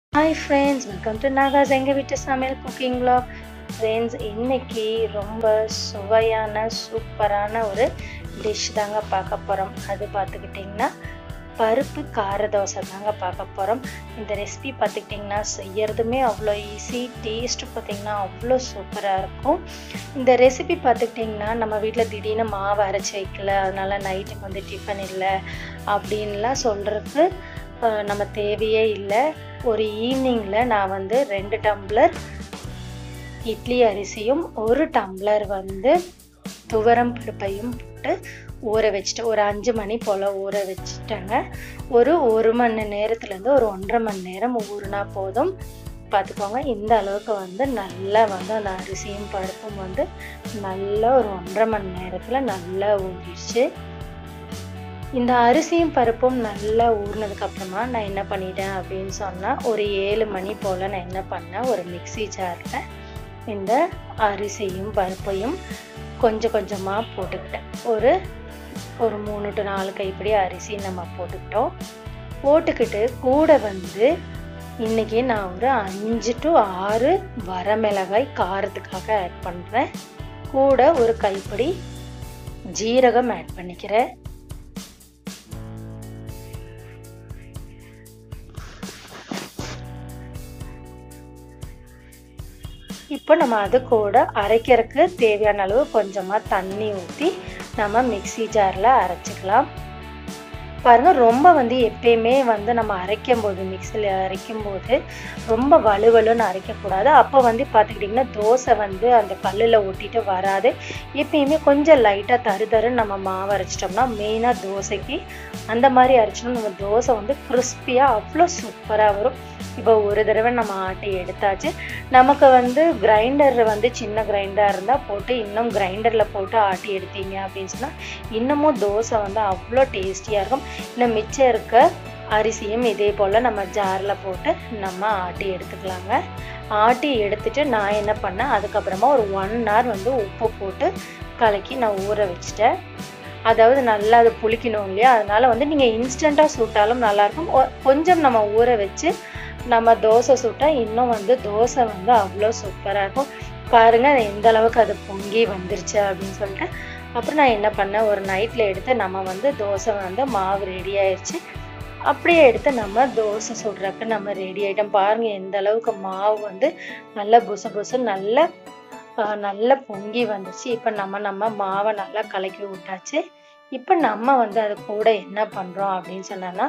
hi friends welcome to Naga's எங்கள் வீட்டு சமையல் குக்கிங் vlog ஃப்ரெண்ட்ஸ் இன்னைக்கு ரொம்ப சுவையான சூப்பரான ஒரு டிஷ் தாங்க பார்க்க போகிறோம் அது பார்த்துக்கிட்டிங்கன்னா பருப்பு கார தோசை தாங்க பார்க்க போகிறோம் இந்த ரெசிபி பார்த்துக்கிட்டிங்கன்னா செய்யறதுமே அவ்வளோ ஈஸி டேஸ்ட் பார்த்திங்கன்னா அவ்வளோ சூப்பராக இருக்கும் இந்த ரெசிபி பார்த்துக்கிட்டிங்கன்னா நம்ம வீட்டில் திடீர்னு மாவு அரைச்சி வைக்கல அதனால நைட்டுக்கு வந்து டிஃபன் இல்லை அப்படின்லாம் சொல்கிறதுக்கு நம்ம தேவையே இல்லை ஒரு ஈவினிங்கில் நான் வந்து ரெண்டு டம்ளர் இட்லி அரிசியும் ஒரு டம்ளர் வந்து துவரம் பருப்பையும் போட்டு ஊற வச்சுட்டு ஒரு அஞ்சு மணி போல் ஊற வச்சுட்டேங்க ஒரு ஒரு மணி நேரத்துலேருந்து ஒரு ஒன்றரை மணி நேரம் ஊறினா போதும் பார்த்துக்கோங்க இந்த அளவுக்கு வந்து நல்லா வந்து அந்த அரிசியும் பருப்பும் வந்து நல்லா ஒரு ஒன்றரை மணி நேரத்தில் நல்லா ஊறிடுச்சு இந்த அரிசியும் பருப்பும் நல்லா ஊறினதுக்கு அப்புறமா நான் என்ன பண்ணிட்டேன் அப்படின்னு சொன்னால் ஒரு ஏழு மணி போல் நான் என்ன பண்ணேன் ஒரு மிக்சி ஜாரில் இந்த அரிசியும் பருப்பையும் கொஞ்சம் கொஞ்சமாக போட்டுக்கிட்டேன் ஒரு ஒரு மூணு டு நாலு கைப்பிடி அரிசி நம்ம போட்டுக்கிட்டோம் போட்டுக்கிட்டு கூட வந்து இன்றைக்கி நான் ஒரு அஞ்சு டு ஆறு வரமிளகாய் காரத்துக்காக ஆட் பண்ணுறேன் கூட ஒரு கைப்பிடி ஜீரகம் ஆட் பண்ணிக்கிறேன் இப்போ நம்ம அது கூட அரைக்கிறதுக்கு தேவையான அளவு கொஞ்சமாக தண்ணி ஊற்றி நம்ம மிக்சி ஜாரில் அரைச்சிக்கலாம் பாருங்கள் ரொம்ப வந்து எப்பயுமே வந்து நம்ம அரைக்கும் போது மிக்சியில் அரைக்கும் போது ரொம்ப வலுவலுன்னு அரைக்கக்கூடாது அப்போ வந்து பார்த்துக்கிட்டிங்கன்னா தோசை வந்து அந்த கல்லில் ஒட்டிட்டு வராது எப்பயுமே கொஞ்சம் லைட்டாக தரு தருன்னு நம்ம மாவு அரைச்சிட்டோம்னா மெயினாக தோசைக்கு அந்த மாதிரி அரைச்சோம்னா நம்ம தோசை வந்து கிறிஸ்பியாக அவ்வளோ சூப்பராக வரும் இப்போ ஒரு தடவை நம்ம ஆட்டி எடுத்தாச்சு நமக்கு வந்து கிரைண்டர் வந்து சின்ன கிரைண்டராக இருந்தால் போட்டு இன்னும் கிரைண்டரில் போட்டு ஆட்டி எடுத்தீங்க அப்படின்னு சொன்னால் இன்னமும் தோசை வந்து அவ்வளோ டேஸ்டியாக இருக்கும் இன்னும் மிச்சம் இருக்க அரிசியும் இதே போல் நம்ம ஜாரில் போட்டு நம்ம ஆட்டி எடுத்துக்கலாங்க ஆட்டி எடுத்துட்டு நான் என்ன பண்ணேன் அதுக்கப்புறமா ஒரு ஒன் ஹவர் வந்து உப்பு போட்டு கலக்கி நான் ஊற வச்சுட்டேன் அதாவது நல்லா அது புளிக்கணும் இல்லையா அதனால வந்து நீங்கள் இன்ஸ்டண்ட்டாக சுட்டாலும் நல்லாயிருக்கும் கொஞ்சம் நம்ம ஊற வச்சு நம்ம தோசை சுட்டால் இன்னும் வந்து தோசை வந்து அவ்வளோ சூப்பராக இருக்கும் பாருங்கள் எந்த அளவுக்கு அது பொங்கி வந்துருச்சு அப்படின்னு சொல்லிட்டு அப்புறம் நான் என்ன பண்ணேன் ஒரு நைட்டில் எடுத்து நம்ம வந்து தோசை வந்து மாவு ரெடி ஆயிடுச்சு அப்படியே எடுத்து நம்ம தோசை சுடுறதுக்கு நம்ம ரெடி ஆகிட்டோம் பாருங்கள் எந்த அளவுக்கு மாவு வந்து நல்லா புசு புசு நல்லா நல்லா பொங்கி வந்துச்சு இப்போ நம்ம நம்ம மாவை நல்லா கலக்கி விட்டாச்சு இப்போ நம்ம வந்து அது கூட என்ன பண்ணுறோம் அப்படின்னு சொன்னோன்னா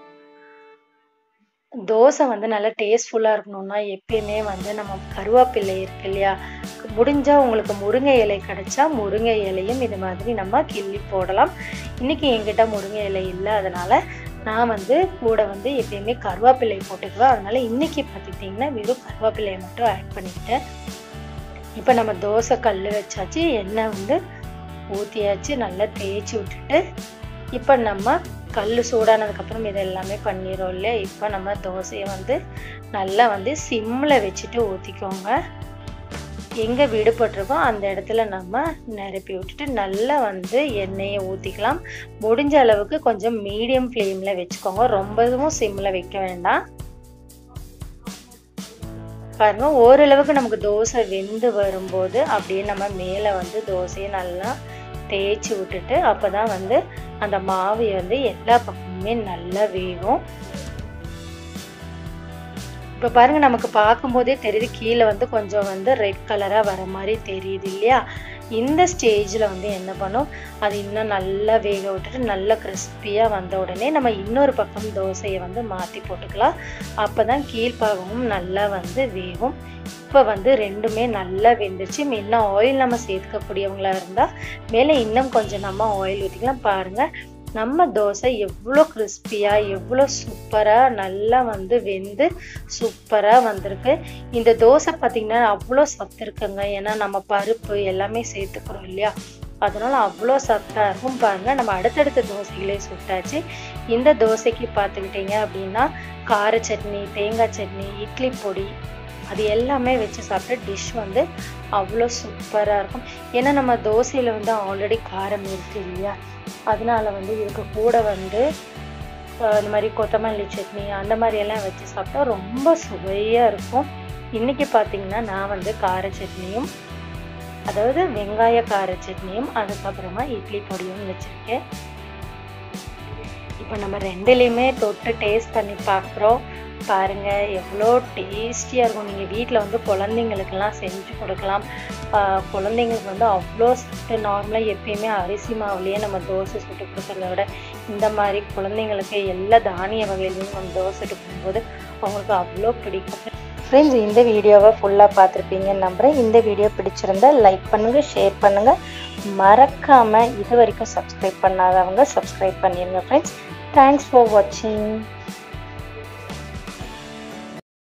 தோசை வந்து நல்லா டேஸ்ட்ஃபுல்லாக இருக்கணும்னா எப்பயுமே வந்து நம்ம கருவேப்பிலை இருக்கு இல்லையா முடிஞ்சால் உங்களுக்கு முருங்கை இலை கிடைச்சா முருங்கை இலையும் இது மாதிரி நம்ம கிள்ளி போடலாம் இன்றைக்கி என்கிட்ட முருங்கை இலை இல்லை அதனால் நான் வந்து கூட வந்து எப்பயுமே கருவேப்பிலை போட்டுக்குவேன் அதனால் இன்றைக்கி பார்த்துக்கிட்டிங்கன்னா வெறும் கருவேப்பிலையை மட்டும் ஆட் பண்ணிக்கிட்டேன் இப்போ நம்ம தோசை கல் வச்சாச்சு எண்ணெய் வந்து ஊற்றியாச்சு நல்லா தேய்ச்சி விட்டுட்டு இப்போ நம்ம கல் சூடானதுக்கப்புறம் இது எல்லாமே பண்ணிடுறோம் இல்லையா இப்போ நம்ம தோசையை வந்து நல்லா வந்து சிம்மில் வச்சுட்டு ஊற்றிக்கோங்க எங்கே விடுபட்டிருக்கோ அந்த இடத்துல நம்ம நிரப்பி விட்டுட்டு நல்லா வந்து எண்ணெயை ஊற்றிக்கலாம் முடிஞ்ச அளவுக்கு கொஞ்சம் மீடியம் ஃப்ளேமில் வச்சுக்கோங்க ரொம்பவும் சிம்மில் வைக்க வேண்டாம் பாருங்க ஓரளவுக்கு நமக்கு தோசை வெந்து வரும்போது அப்படியே நம்ம மேலே வந்து தோசையை நல்லா தேய்ச்சி விட்டுட்டு அப்போ தான் வந்து அந்த மாவு வந்து எல்லா பக்கமுமே நல்லா வேகும் இப்போ பாருங்க நமக்கு பார்க்கும்போதே தெரியுது கீழே வந்து கொஞ்சம் வந்து ரெட் கலராக வர மாதிரி தெரியுது இல்லையா இந்த ஸ்டேஜில் வந்து என்ன பண்ணும் அது இன்னும் நல்லா வேக விட்டுட்டு நல்லா கிறிஸ்பியாக வந்த உடனே நம்ம இன்னொரு பக்கம் தோசையை வந்து மாற்றி போட்டுக்கலாம் அப்போ தான் கீழ்ப்பாகமும் நல்லா வந்து வேகும் இப்போ வந்து ரெண்டுமே நல்லா வெந்துச்சு இன்னும் ஆயில் நம்ம சேர்த்துக்கக்கூடியவங்களா இருந்தால் மேலே இன்னும் கொஞ்சம் நம்ம ஆயில் ஊற்றிக்கலாம் பாருங்கள் நம்ம தோசை எவ்வளோ கிறிஸ்பியாக எவ்வளோ சூப்பராக நல்லா வந்து வெந்து சூப்பராக வந்திருக்கு இந்த தோசை பார்த்திங்கன்னா அவ்வளோ சத்து இருக்குங்க ஏன்னா நம்ம பருப்பு எல்லாமே சேர்த்துக்கிறோம் இல்லையா அதனால் அவ்வளோ சத்தாக இருக்கும் பாருங்கள் நம்ம அடுத்தடுத்த தோசைகளே சுட்டாச்சு இந்த தோசைக்கு பார்த்துக்கிட்டிங்க அப்படின்னா கார சட்னி தேங்காய் சட்னி இட்லி பொடி அது எல்லாமே வச்சு சாப்பிட்டு டிஷ் வந்து அவ்வளோ சூப்பராக இருக்கும் ஏன்னா நம்ம தோசையில் வந்து ஆல்ரெடி காரம் இருக்குது இல்லையா அதனால வந்து இதுக்கு கூட வந்து அஹ் இந்த மாதிரி கொத்தமல்லி சட்னி அந்த மாதிரி எல்லாம் வச்சு சாப்பிட்டா ரொம்ப சுவையாக இருக்கும் இன்றைக்கி பார்த்தீங்கன்னா நான் வந்து கார சட்னியும் அதாவது வெங்காய கார சட்னியும் அதுக்கப்புறமா இட்லி பொடியும் வச்சுருக்கேன் இப்போ நம்ம ரெண்டுலேயுமே தொட்டு டேஸ்ட் பண்ணி பார்க்குறோம் பாருங்கள் எவ்வளோ டேஸ்டியாக இருக்கும் நீங்கள் வீட்டில் வந்து குழந்தைங்களுக்கெல்லாம் செஞ்சு கொடுக்கலாம் ஆஹ் குழந்தைங்களுக்கு வந்து அவ்வளோ சாப்பிட்டு நார்மலாக எப்பயுமே அரிசி மாவுலேயே நம்ம தோசை சுட்டு கொடுக்கறத விட இந்த மாதிரி குழந்தைங்களுக்கு எல்லா தானிய வகையிலையும் நம்ம தோசை சுட்டு கொடுக்கும்போது அவங்களுக்கு அவ்வளோ பிடிக்கும் ஃப்ரெண்ட்ஸ் இந்த வீடியோவை ஃபுல்லாக பார்த்துருப்பீங்கன்னு நம்புகிறேன் இந்த வீடியோ பிடிச்சிருந்தா லைக் பண்ணுங்கள் ஷேர் பண்ணுங்கள் மறக்காமல் இது வரைக்கும் சப்ஸ்கிரைப் பண்ணாதவங்க சப்ஸ்கிரைப் பண்ணிடுங்க ஃப்ரெண்ட்ஸ் தேங்க்ஸ் ஃபார் வாட்சிங்